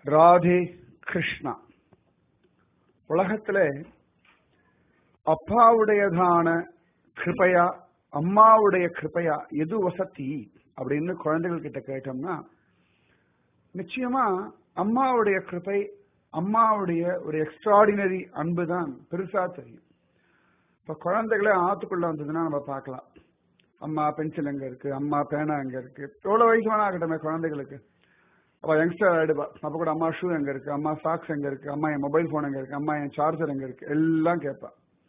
ராதே கிருஷ்ணா உலகத்துல அப்பாவுடையதான கிருபையா அம்மாவுடைய கிருபையா எது வசதி அப்படின்னு குழந்தைகள் கிட்ட கேட்டோம்னா நிச்சயமா அம்மாவுடைய கிருபை அம்மாவுடைய ஒரு எக்ஸ்ட்ராடினரி அன்பு தான் பெருசா தெரியும் இப்ப குழந்தைகளே ஆத்துக்குள்ள வந்ததுன்னா நம்ம பார்க்கலாம் அம்மா பென்சில் எங்க இருக்கு அம்மா பேனா எங்க இருக்கு எவ்வளவு வயசு வேணா ஆகட்டுமே குழந்தைகளுக்கு அப்ப யங்ஸ்டர் ஆயிடுவா அப்ப கூட அம்மா ஷூ எங்க இருக்கு அம்மா சாக்ஸ் எங்க இருக்கு அம்மா என் மொபைல் போன் எங்க இருக்கு அம்மா என் சார்ஜர் எங்க இருக்கு எல்லாம் கேட்பா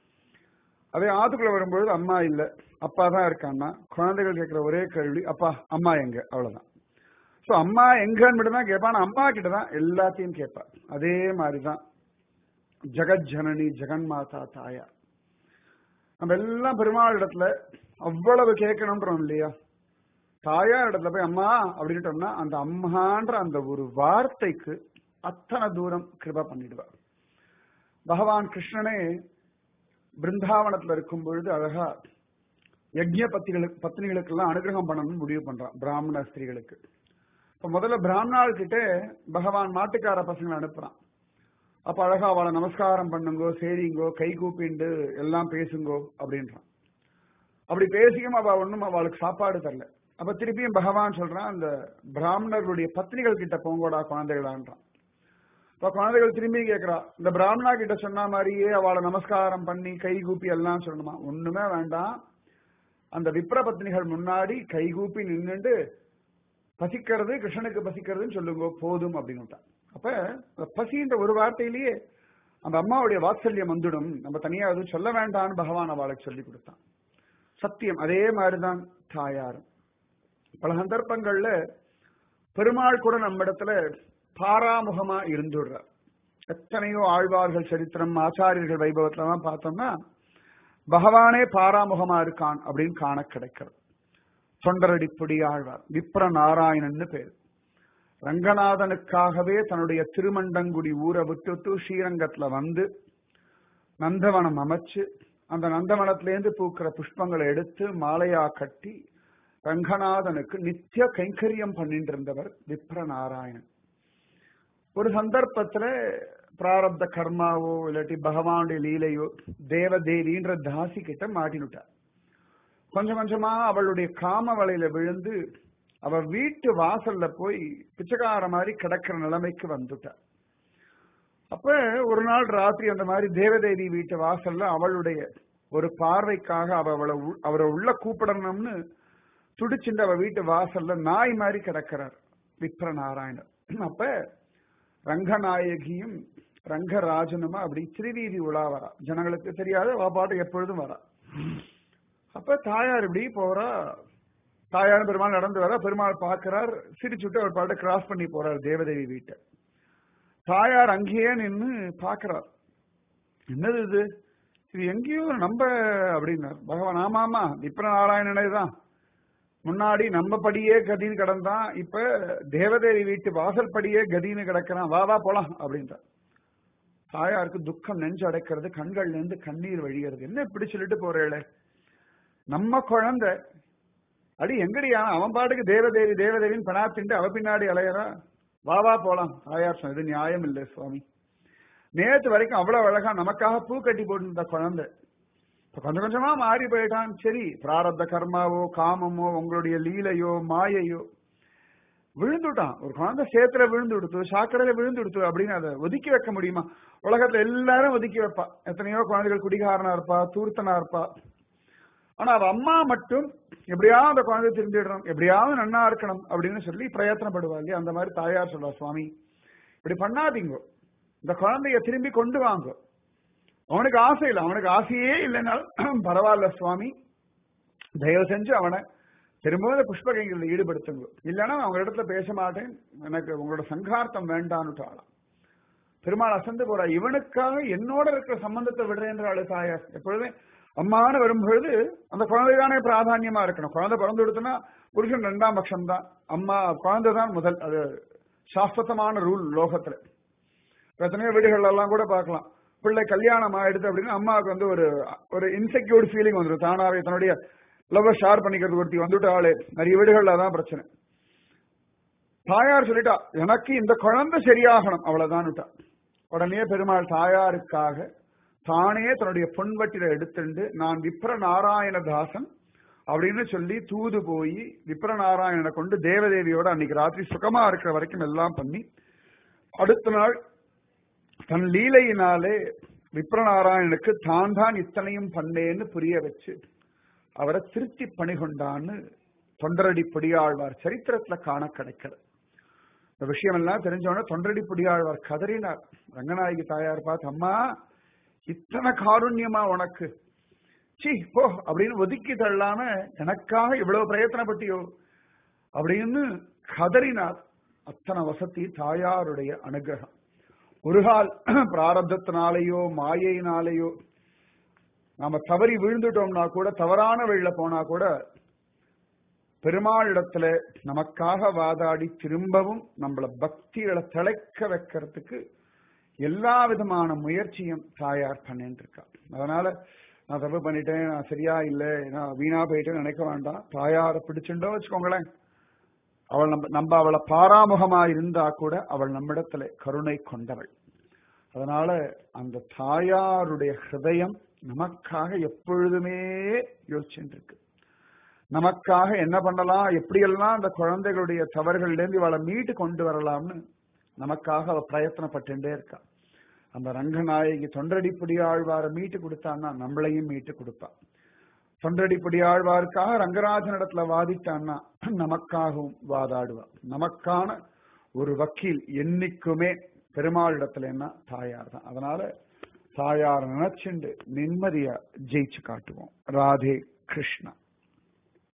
அதே ஆத்துக்குள்ள வரும்பொழுது அம்மா இல்ல அப்பா தான் இருக்கான்னா குழந்தைகள் கேட்கிற ஒரே கேள்வி அப்பா அம்மா எங்க அவ்வளவுதான் சோ அம்மா எங்கன்னு மட்டும் தான் கேட்பா ஆனா அம்மா கிட்ட தான் எல்லாத்தையும் கேட்பா அதே மாதிரிதான் ஜெகத் ஜனனி ஜெகன்மாதா தாயா நம்ம எல்லாம் பெருமாள் இடத்துல அவ்வளவு கேட்கணும்ன்றோம் இல்லையா தாயார் இடத்துல போய் அம்மா அப்படின்ட்டோம்னா அந்த அம்மான்ற அந்த ஒரு வார்த்தைக்கு அத்தனை தூரம் கிருபா பண்ணிடுவார் பகவான் கிருஷ்ணனே பிருந்தாவனத்துல இருக்கும் பொழுது அழகா யஜ்ய பத்திகளுக்கு பத்னிகளுக்கெல்லாம் அனுகிரகம் பண்ணணும்னு முடிவு பண்றான் பிராமண ஸ்திரீகளுக்கு இப்ப முதல்ல பிராமணாள் கிட்ட பகவான் மாட்டுக்கார பசங்களை அனுப்புறான் அப்ப அழகா அவளை நமஸ்காரம் பண்ணுங்கோ சேரிங்கோ கை கூப்பிண்டு எல்லாம் பேசுங்கோ அப்படின்றான் அப்படி பேசியும் அவ ஒண்ணும் அவளுக்கு சாப்பாடு தரல அப்ப திருப்பியும் பகவான் சொல்றான் அந்த பிராமணர்களுடைய பத்னிகள் கிட்ட போங்கோடா குழந்தைகளான்றான் இப்ப குழந்தைகள் திரும்பி கேட்கிறா இந்த பிராமணா கிட்ட சொன்ன மாதிரியே அவளை நமஸ்காரம் பண்ணி கை கூப்பி எல்லாம் சொல்லணுமா ஒண்ணுமே வேண்டாம் அந்த விப்ர பத்னிகள் முன்னாடி கை கூப்பி நின்னுண்டு பசிக்கிறது கிருஷ்ணனுக்கு பசிக்கிறதுன்னு சொல்லுங்க போதும் அப்படின்னு அப்ப பசின்ற ஒரு வார்த்தையிலேயே அந்த அம்மாவுடைய வாத்சல்யம் வந்துடும் நம்ம தனியா எதுவும் சொல்ல வேண்டாம்னு பகவான் அவளுக்கு சொல்லி கொடுத்தான் சத்தியம் அதே மாதிரிதான் தாயாரும் பல சந்தர்ப்பங்கள்ல பெருமாள் கூட நம்ம இடத்துல பாராமுகமா இருந்துடுறார் எத்தனையோ ஆழ்வார்கள் சரித்திரம் ஆச்சாரியர்கள் வைபவத்துல தான் பார்த்தோம்னா பகவானே பாராமுகமா இருக்கான் அப்படின்னு காண கிடைக்கிறது தொண்டரடிப்பொடி ஆழ்வார் விப்ர நாராயணன்னு பேர் ரங்கநாதனுக்காகவே தன்னுடைய திருமண்டங்குடி ஊரை விட்டுட்டு ஸ்ரீரங்கத்துல வந்து நந்தவனம் அமைச்சு அந்த நந்தவனத்திலேருந்து பூக்கிற புஷ்பங்களை எடுத்து மாலையா கட்டி ரங்கநாதனுக்கு நித்திய கைங்கரியம் பண்ணிட்டு இருந்தவர் விப்ர நாராயணன் ஒரு சந்தர்ப்பத்துல பிராரப்த கர்மாவோ இல்லாட்டி பகவானுடைய லீலையோ தேவதேவின்ற தாசி கிட்ட மாட்டினுட்டார் கொஞ்சம் கொஞ்சமா அவளுடைய காம வலையில விழுந்து அவ வீட்டு வாசல்ல போய் பிச்சைக்கார மாதிரி கிடக்கிற நிலைமைக்கு வந்துட்டார் அப்ப ஒரு நாள் ராத்திரி அந்த மாதிரி தேவதேவி வீட்டு வாசல்ல அவளுடைய ஒரு பார்வைக்காக அவ அவளை அவரை உள்ள கூப்பிடணும்னு துடிச்சுட்டு அவ வீட்டு வாசல்ல நாய் மாதிரி கிடக்கிறார் விப்ர நாராயணர் அப்ப ரங்கநாயகியும் ரங்கராஜனுமா அப்படி திருவீதி உலா வரா ஜனங்களுக்கு தெரியாத அவ பாட்டு எப்பொழுதும் வரா அப்ப தாயார் இப்படி போறா தாயார் பெருமாள் நடந்து வர பெருமாள் பார்க்கிறார் சிரிச்சுட்டு அவர் பாட்டு கிராஸ் பண்ணி போறார் தேவதேவி வீட்டை தாயார் அங்கேயே நின்று பாக்குறார் என்னது இது இது எங்கேயோ நம்ப அப்படின்னார் பகவான் ஆமா ஆமா விப்ர நாராயணனே தான் முன்னாடி நம்ம படியே கதின்னு கிடந்தான் இப்ப தேவதேவி வீட்டு வாசல் படியே கதின்னு கிடக்கிறான் வா வா போலாம் அப்படின்றார் தாயாருக்கு துக்கம் நெஞ்சு அடைக்கிறது கண்கள்ல இருந்து கண்ணீர் வழிகிறது என்ன இப்படி சொல்லிட்டு போறேளே நம்ம குழந்தை அடி எங்கடியா அவன் பாட்டுக்கு தேவதேவி தேவதேவின்னு பணாத்தின்ட்டு அவ பின்னாடி அலையறா வா வா போலாம் தாயார் சொன்னது நியாயம் இல்லை சுவாமி நேற்று வரைக்கும் அவ்வளவு அழகா நமக்காக பூ கட்டி போட்டு குழந்தை இப்ப கொஞ்சம் கொஞ்சமா மாறி போயிட்டான் சரி பிராரப்த கர்மாவோ காமமோ உங்களுடைய லீலையோ மாயையோ விழுந்துட்டான் ஒரு குழந்தை சேத்துல விழுந்து கொடுத்து சாக்கடையில விழுந்து கொடுத்து அப்படின்னு அதை ஒதுக்கி வைக்க முடியுமா உலகத்துல எல்லாரும் ஒதுக்கி வைப்பா எத்தனையோ குழந்தைகள் குடிகாரனா இருப்பா தூர்த்தனா இருப்பா ஆனா அவ அம்மா மட்டும் எப்படியாவது அந்த குழந்தை திரும்பிடணும் எப்படியாவது நன்னா இருக்கணும் அப்படின்னு சொல்லி பிரயத்தனப்படுவா இல்லையா அந்த மாதிரி தாயார் சொல்றா சுவாமி இப்படி பண்ணாதீங்க இந்த குழந்தைய திரும்பி கொண்டு வாங்க அவனுக்கு ஆசை இல்லை அவனுக்கு ஆசையே இல்லைனாலும் பரவாயில்ல சுவாமி தயவு செஞ்சு அவனை திரும்பவும் புஷ்பகைகளில் ஈடுபடுத்துங்க இல்லைன்னா அவங்க இடத்துல பேச மாட்டேன் எனக்கு உங்களோட சங்கார்த்தம் வேண்டான்னுட்டாளாம் பெருமாள் அசந்து போறா இவனுக்காக என்னோட இருக்கிற சம்பந்தத்தை விடுறேன்றாள் தாயார் எப்பொழுதுமே அம்மான வரும்பொழுது அந்த குழந்தைதானே பிராதானியமா இருக்கணும் குழந்தை பிறந்து கொடுத்தனா புருஷன் ரெண்டாம் பட்சம் தான் அம்மா குழந்தை தான் முதல் அது சாஸ்வதமான ரூல் லோகத்துல எத்தனையோ வீடுகள் எல்லாம் கூட பார்க்கலாம் பிள்ளை கல்யாணம் ஆயிடுது அப்படின்னா அம்மாவுக்கு வந்து ஒரு ஒரு இன்செக்யூர்ட் ஃபீலிங் வந்துடும் தானாவே தன்னுடைய லவ் ஷேர் பண்ணிக்கிறது ஒருத்தி வந்துட்டு ஆளு நிறைய வீடுகள்ல தான் பிரச்சனை தாயார் சொல்லிட்டா எனக்கு இந்த குழந்தை சரியாகணும் அவ்வளவுதான் விட்டா உடனே பெருமாள் தாயாருக்காக தானே தன்னுடைய பொன்வட்டில எடுத்துண்டு நான் விப்ர நாராயணதாசன் அப்படின்னு சொல்லி தூது போய் விப்ர நாராயணனை கொண்டு தேவதேவியோட அன்னைக்கு ராத்திரி சுகமா இருக்கிற வரைக்கும் எல்லாம் பண்ணி அடுத்த நாள் தன் லீலையினாலே விப்ரநாராயணனுக்கு தான் தான் இத்தனையும் பண்ணேன்னு புரிய வச்சு அவரை திருத்தி பணிகொண்டான்னு தொண்டரடி பொடியாழ்வார் சரித்திரத்துல காண கிடைக்கிறது இந்த விஷயம் எல்லாம் தெரிஞ்சவொடனே தொண்டரடி பொடியாழ்வார் கதறினார் ரங்கநாயகி தாயார் பார்த்து அம்மா இத்தனை காருண்யமா உனக்கு சீ போ அப்படின்னு ஒதுக்கி தள்ளாம எனக்காக இவ்வளவு பிரயத்தனப்பட்டியோ அப்படின்னு கதறினார் அத்தனை வசதி தாயாருடைய அனுகிரகம் ஒரு கால் பிராரப்தத்தினாலேயோ மாயையினாலேயோ நாம தவறி விழுந்துட்டோம்னா கூட தவறான வழியில போனா கூட பெருமாளிடத்துல நமக்காக வாதாடி திரும்பவும் நம்மள பக்திகளை திளைக்க வைக்கிறதுக்கு எல்லா விதமான முயற்சியும் தாயார் பண்ணிட்டு இருக்கா அதனால நான் தப்பு பண்ணிட்டேன் நான் சரியா இல்லை நான் வீணா போயிட்டேன்னு நினைக்க வேண்டாம் தாயாரை பிடிச்சுட்டோ வச்சுக்கோங்களேன் அவள் நம்ம நம்ம அவளை பாராமுகமா இருந்தா கூட அவள் நம்மிடத்துல கருணை கொண்டவள் அதனால அந்த தாயாருடைய ஹிருதயம் நமக்காக எப்பொழுதுமே யோசிச்சுட்டு இருக்கு நமக்காக என்ன பண்ணலாம் எப்படியெல்லாம் அந்த குழந்தைகளுடைய தவறுகள்லேருந்து இவளை மீட்டு கொண்டு வரலாம்னு நமக்காக அவ பிரயத்தனப்பட்டுட்டே இருக்கா அந்த ரங்கநாயகி தொண்டடிப்படி ஆழ்வாரை மீட்டு கொடுத்தான்னா நம்மளையும் மீட்டு கொடுப்பா தொண்டடிப்படி ஆழ்வாருக்காக ரங்கராஜனிடத்துல வாதிட்டான்னா நமக்காகவும் வாதாடுவா நமக்கான ஒரு வக்கீல் என்னைக்குமே பெருமாளிடத்துல என்ன தாயார் தான் அதனால தாயார் நினைச்சுண்டு நிம்மதியா ஜெயிச்சு காட்டுவோம் ராதே கிருஷ்ணா